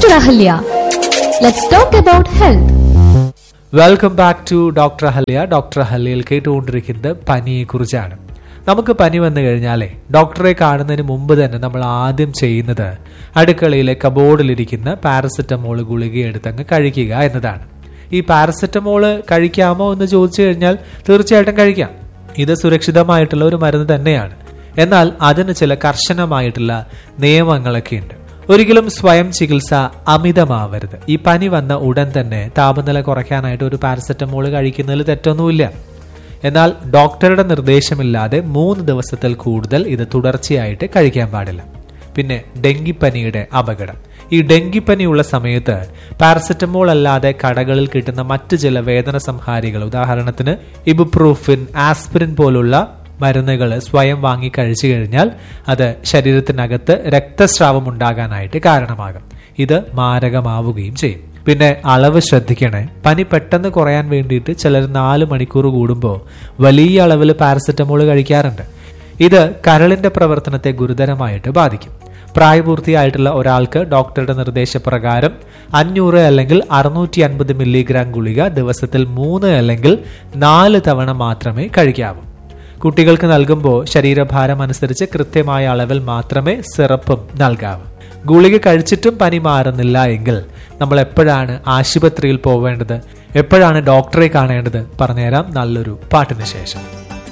Dr. Ahalya. Let's talk about health. Welcome back to doctor Halya doctor ഹല്യയിൽ കേട്ടുകൊണ്ടിരിക്കുന്നത് പനിയെ കുറിച്ചാണ് നമുക്ക് പനി വന്നു കഴിഞ്ഞാലേ ഡോക്ടറെ കാണുന്നതിന് മുമ്പ് തന്നെ നമ്മൾ ആദ്യം ചെയ്യുന്നത് അടുക്കളയിലെ കബോർഡിലിരിക്കുന്ന പാരസെറ്റമോൾ ഗുളിക എടുത്തങ്ങ് കഴിക്കുക എന്നതാണ് ഈ പാരസെറ്റമോള് കഴിക്കാമോ എന്ന് ചോദിച്ചു കഴിഞ്ഞാൽ തീർച്ചയായിട്ടും കഴിക്കാം ഇത് സുരക്ഷിതമായിട്ടുള്ള ഒരു മരുന്ന് തന്നെയാണ് എന്നാൽ അതിന് ചില കർശനമായിട്ടുള്ള നിയമങ്ങളൊക്കെ ഉണ്ട് ഒരിക്കലും സ്വയം ചികിത്സ അമിതമാവരുത് ഈ പനി വന്ന ഉടൻ തന്നെ താപനില കുറയ്ക്കാനായിട്ട് ഒരു പാരസെറ്റമോൾ കഴിക്കുന്നതിൽ തെറ്റൊന്നുമില്ല എന്നാൽ ഡോക്ടറുടെ നിർദ്ദേശമില്ലാതെ മൂന്ന് ദിവസത്തിൽ കൂടുതൽ ഇത് തുടർച്ചയായിട്ട് കഴിക്കാൻ പാടില്ല പിന്നെ ഡെങ്കിപ്പനിയുടെ അപകടം ഈ ഡെങ്കിപ്പനിയുള്ള സമയത്ത് പാരസെറ്റമോൾ അല്ലാതെ കടകളിൽ കിട്ടുന്ന മറ്റു ചില വേദന സംഹാരികൾ ഉദാഹരണത്തിന് ഇബുപ്രൂഫിൻ ആസ്പിരിൻ പോലുള്ള മരുന്നുകൾ സ്വയം വാങ്ങി കഴിച്ചു കഴിഞ്ഞാൽ അത് ശരീരത്തിനകത്ത് രക്തസ്രാവം ഉണ്ടാകാനായിട്ട് കാരണമാകും ഇത് മാരകമാവുകയും ചെയ്യും പിന്നെ അളവ് ശ്രദ്ധിക്കണേ പനി പെട്ടെന്ന് കുറയാൻ വേണ്ടിയിട്ട് ചിലർ നാല് മണിക്കൂർ കൂടുമ്പോൾ വലിയ അളവിൽ പാരസെറ്റമോൾ കഴിക്കാറുണ്ട് ഇത് കരളിന്റെ പ്രവർത്തനത്തെ ഗുരുതരമായിട്ട് ബാധിക്കും പ്രായപൂർത്തിയായിട്ടുള്ള ഒരാൾക്ക് ഡോക്ടറുടെ നിർദ്ദേശപ്രകാരം അഞ്ഞൂറ് അല്ലെങ്കിൽ അറുന്നൂറ്റി അൻപത് മില്ലിഗ്രാം ഗുളിക ദിവസത്തിൽ മൂന്ന് അല്ലെങ്കിൽ നാല് തവണ മാത്രമേ കഴിക്കാവൂ കുട്ടികൾക്ക് നൽകുമ്പോൾ ശരീരഭാരം അനുസരിച്ച് കൃത്യമായ അളവിൽ മാത്രമേ സിറപ്പും നൽകാവൂ ഗുളിക കഴിച്ചിട്ടും പനി മാറുന്നില്ല എങ്കിൽ നമ്മൾ എപ്പോഴാണ് ആശുപത്രിയിൽ പോവേണ്ടത് എപ്പോഴാണ് ഡോക്ടറെ കാണേണ്ടത് പറഞ്ഞുതരാം നല്ലൊരു പാട്ടിന് ശേഷം